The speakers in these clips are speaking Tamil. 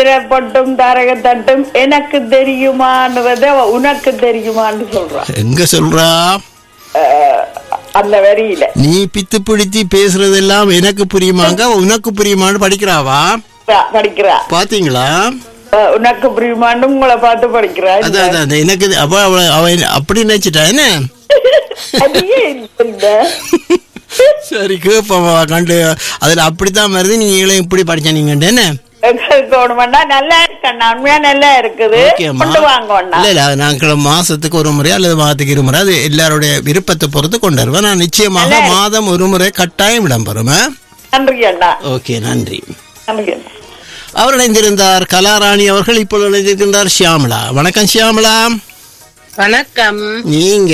முத்திரை பொட்டும் தாரக தட்டும் எனக்கு தெரியுமான்றத அவ உனக்கு தெரியுமான்னு சொல்றான் எங்க சொல்றா அஹ், அந்த வரியில நீ பித்து பிடித்தி பேசுறதெல்லாம் எனக்கு புரியுமாங்க உனக்கு புரியுமான்னு படிக்கிறாவா ப- படிக்கிறா பாத்தீங்களா அஹ், உனக்கு புரியுமான்னு உங்களை பார்த்து படிக்கிறா அதான் அதான் அதான். எனக்கு இது- அப்ப அவ அவ அப்படி நினைச்சிட்டா என்ன அது ஏன் இந்த சரி கேப்பா கண்டு அதுல அப்படித்தான் வருது நீங்களும் இப்படி படிச்ச நீங்க என்ன கவர்மெண்டா நல்லா இருக்கண்ணா உண்மையா நல்லா இருக்குது ஓகேம்மா கொண்டு வாங்க அண்ணா இல்ல இல்ல அது நாங்கள் மாசத்துக்கு ஒரு முறை அல்லது மாதத்துக்கு இரு முறை அது எல்லாருடைய விருப்பத்தை பொறுத்து கொண்டு வருவேன் நான் நிச்சயமாக மாதம் ஒரு முறை கட்டாயம் இடம்பெறும் ஆ? நன்றி அண்ணா ஓகே நன்றி நன்றி அண்ணா அவர் இணைந்திருந்தார் கலாராணி அவர்கள் இப்பொழுது இணைந்திருக்கின்றார் ஷியாமலா வணக்கம் ஷியாமலா வணக்கம் நீங்க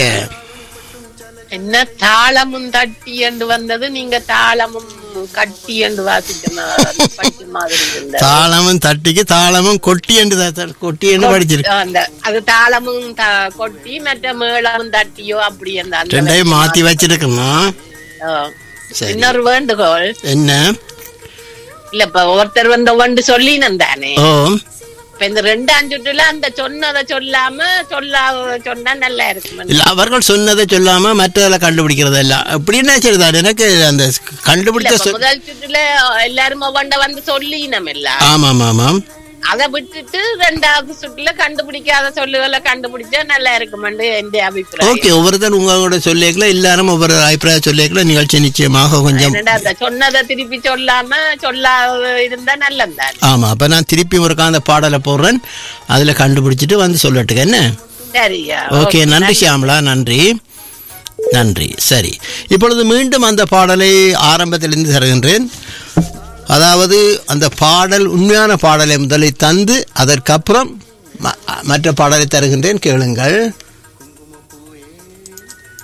என்ன தாளமும் தட்டி என்று வந்தது நீங்க தாளமும் கட்டி என்று வாசிக்க படிச்ச மாதிரி இருந்தது. தாளமும் தட்டிக்கு தாளமும் கொட்டி என்று த- த- கொட்டி என்று படிச்சிருக்கு அந்த அது தாளமும் த- கொட்டி மற்ற மேளமும் தட்டியோ அப்படி அந்த அந்த ரெண்டையும் மாத்தி வச்சிருக்கணும் ஆ. சரி. இன்னொரு வேண்டுகோள் என்ன இல்ல இப்ப ஒருத்தர் வந்து ஒன்று சொல்லினன் தானே ஓ இப்ப இந்த ரெண்டாம் சுற்றுல அந்த சொன்னதை சொல்லாம சொல்லாத சொன்னா நல்லா இருக்கும் இல்ல அவர்கள் சொன்னதை சொல்லாம மற்றதில் கண்டுபிடிக்கிறது எல்லாம் அப்படின்னு சரிதான் எனக்கு அந்த இல்ல, கண்டுபிடிச்ச இப்ப சொல் முதல் சுற்றுல எல்லாரும் ஒவ்வொண்ட வந்து சொல்லினோம் இல்ல ஆமாம் ஆமாம் அதை விட்டுட்டு ரெண்டாவது சுற்றுல கண்டுபிடிக்காத சொல்லுகளை கண்டுபிடிச்சா நல்லா இருக்குமென்று எந்த அபிப்பிராயம் ஓகே ஒவ்வொருத்தர் உங்களோட சொல்லிக்கல எல்லாரும் ஒவ்வொரு அபிப்பிராயம் சொல்லிக்கல நிகழ்ச்சி நிச்சயமாக கொஞ்சம் என்னடா அந்த சொன்னதை திருப்பி சொல்லாம சொல்லாத இருந்தா நல்லந்தான் ஆமா அப்ப நான் திருப்பி ஒரு அந்த பாடலை போடுறேன் அதுல கண்டுபிடிச்சிட்டு வந்து சொல்லட்டுங்க என்ன சரியா ஓகே நன்றி ஷியாமலா நன்றி நன்றி சரி இப்பொழுது மீண்டும் அந்த பாடலை ஆரம்பத்திலிருந்து தருகின்றேன் அதாவது அந்த பாடல் உண்மையான பாடலை முதலில் தந்து அதற்கப்புறம் ம- மற்ற பாடலை தருகின்றேன் கேளுங்கள்